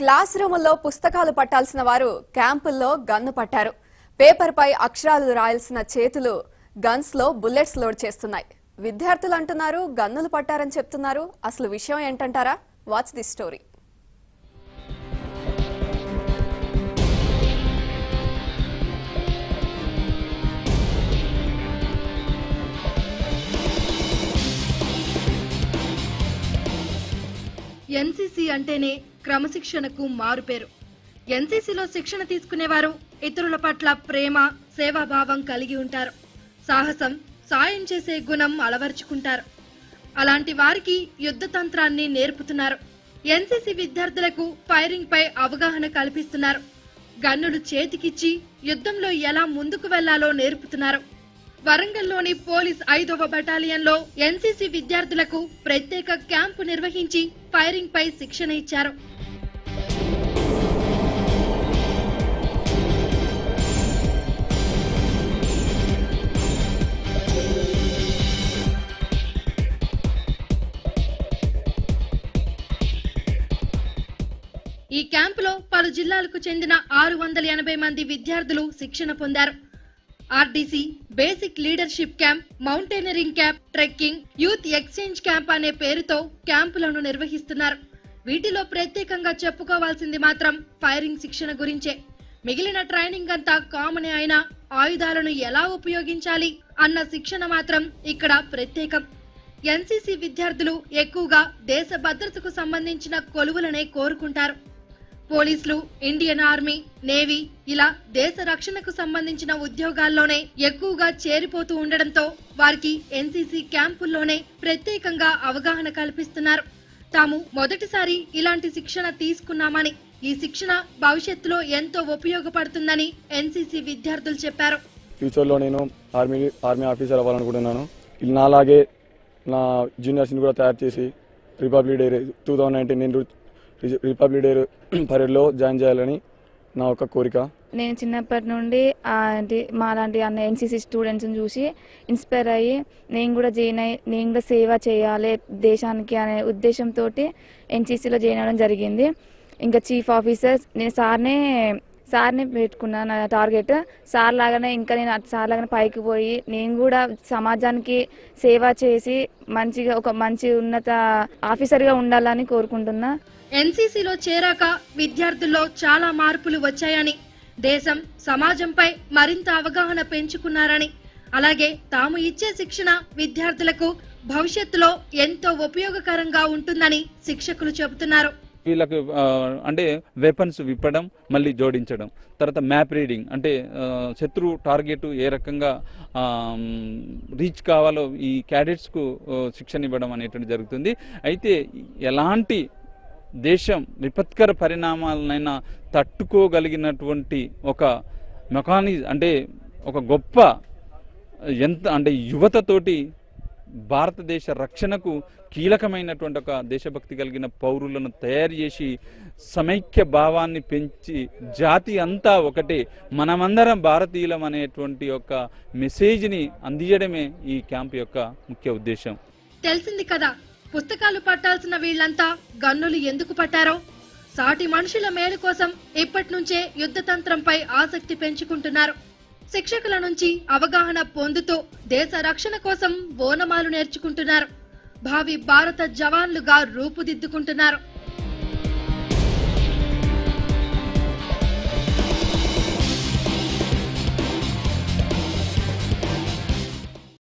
class రూముల్లో పుస్తకాలు పట్టాల్సిన వారు క్యాంపుల్లో gun పట్టారు పేపర్పై అక్షరాలు రాయాల్సిన చేతులు గన్స్ లో బుల్లెట్స్ లోడ్ చేస్తున్నాయి విద్యార్థులు అంటున్నారు గన్నులు పట్టారని చెప్తున్నారు అసలు విషయం ఏంటంటారా వాచ్ ది స్టోరీ ఎన్సీసీ అంటేనే క్రమశిక్షణకు మారుపేరు ఎన్సీసీలో శిక్షణ తీసుకునేవారు ఇతరుల పట్ల ప్రేమ సేవాభావం కలిగి ఉంటారు సాహసం సాయం చేసే గుణం అలవర్చుకుంటారు అలాంటి వారికి యుద్ధ తంత్రాన్ని నేర్పుతున్నారు ఎన్సీసీ విద్యార్థులకు ఫైరింగ్ పై అవగాహన కల్పిస్తున్నారు గన్నులు చేతికిచ్చి యుద్ధంలో ఎలా ముందుకు వెళ్లాలో నేర్పుతున్నారు వరంగల్లోని పోలీస్ ఐదవ బటాలియన్లో ఎన్సీసీ విద్యార్థులకు ప్రత్యేక క్యాంపు నిర్వహించి ఫైరింగ్ పై శిక్షణ ఇచ్చారు ఈ క్యాంపులో పలు జిల్లాలకు చెందిన ఆరు వందల ఎనభై మంది విద్యార్థులు శిక్షణ పొందారు RDC basic leadership camp mountaineering camp trekking youth exchange camp అనే పేరుతో క్యాంపులను నిర్వహిస్తున్నారు వీటిలో ప్రత్యేకంగా చెప్పుకోవాల్సింది మాత్రం ఫైరింగ్ శిక్షణ గురించే మిగిలిన ట్రైనింగ్ అంతా కామన్ అయినా ఆయుధాలను ఎలా ఉపయోగించాలి అన్న శిక్షణ మాత్రం ఇక్కడ ప్రత్యేకం ఎన్సీసీ విద్యార్థులు ఎక్కువగా దేశ భద్రతకు సంబంధించిన కొలువులనే కోరుకుంటారు పోలీసులు ఇండియన్ ఆర్మీ నేవీ ఇలా దేశ రక్షణకు సంబంధించిన ఉద్యోగాల్లోనే ఎక్కువగా చేరిపోతూ ఉండడంతో వారికి ఎన్సీసీ క్యాంపుల్లోనే ప్రత్యేకంగా అవగాహన కల్పిస్తున్నారు తాము మొదటిసారి ఇలాంటి శిక్షణ తీసుకున్నామని ఈ శిక్షణ భవిష్యత్తులో ఎంతో ఉపయోగపడుతుందని ఎన్సీసీ విద్యార్థులు చెప్పారు ఫ్యూచర్లో నేను ఆర్మీ ఆర్మీ ఆఫీసర్ అవ్వాలనుకుంటున్నాను ఇలా నాలాగే నా జూనియర్స్ని కూడా తయారు చేసి Republic Day two thousand nineteen నేను రి- రిపబ్లిక్ డే పరేడ్లో జాయిన్ చేయాలని నా ఒక కోరిక నేను చిన్నప్పటి నుండి ఆ ఏంటి మా లాంటి అన్న ఎన్సీసీ స్టూడెంట్స్ని చూసి ఇన్స్పైర్ అయ్యి నేను కూడా జాయిన్ అయ్యి నేను కూడా సేవ చేయాలి దేశానికి అనే ఉద్దేశంతో ఎన్సీసీలో జాయిన్ అవ్వడం జరిగింది ఇంకా చీఫ్ ఆఫీసర్స్ నేను సార్నే సార్ని పెట్టుకున్నాను నా టార్గెట్ సార్ లాగానే ఇంకా నేను అట్ సార్ లాగానే పైకి పోయి నేను కూడా సమాజానికి సేవ చేసి మంచిగా ఒక మంచి ఉన్నత ఆఫీసర్గా ఉండాలని కోరుకుంటున్నా ఎన్సీసీలో చేరాక విద్యార్థుల్లో చాలా మార్పులు వచ్చాయని దేశం సమాజంపై మరింత అవగాహన పెంచుకున్నారని అలాగే తాము ఇచ్చే శిక్షణ విద్యార్థులకు భవిష్యత్తులో ఎంతో ఉపయోగకరంగా ఉంటుందని శిక్షకులు చెబుతున్నారు వీళ్ళకి ఆ, అంటే వెపన్స్ విప్పడం మళ్ళీ జోడించడం తర్వాత మ్యాప్ రీడింగ్ అంటే ఆ, శత్రు టార్గెట్ ఏ రకంగా రీచ్ కావాలో ఈ క్యాడెట్స్కు ఆ, శిక్షణ ఇవ్వడం అనేటువంటి జరుగుతుంది అయితే ఎలాంటి దేశం విపత్కర పరిణామాలనైనా తట్టుకోగలిగినటువంటి ఒక మెకానిజ్ అంటే ఒక గొప్ప ఎంత అంటే యువతతోటి భారతదేశ రక్షణకు కీలకమైనటువంటి ఒక దేశభక్తి కలిగిన పౌరులను తయారు చేసి సమైక్య భావాన్ని పెంచి జాతి అంతా ఒకటే మనమందరం భారతీయులం అనేటువంటి ఒక మెసేజ్ని అందించడమే ఈ క్యాంప్ యొక్క ముఖ్య ఉద్దేశం తెలిసింది కదా పుస్తకాలు పట్టాల్సిన వీళ్ళంతా గన్నులు ఎందుకు పట్టారో సాటి మనుషుల మేలు కోసం ఇప్పటి నుంచే యుద్ధ తంత్రంపై ఆసక్తి పెంచుకుంటున్నారు శిక్షకుల నుంచి అవగాహన పొందుతూ దేశ రక్షణ కోసం ఓనమాలు నేర్చుకుంటున్నారు భావి భారత జవాన్లుగా రూపుదిద్దుకుంటున్నారు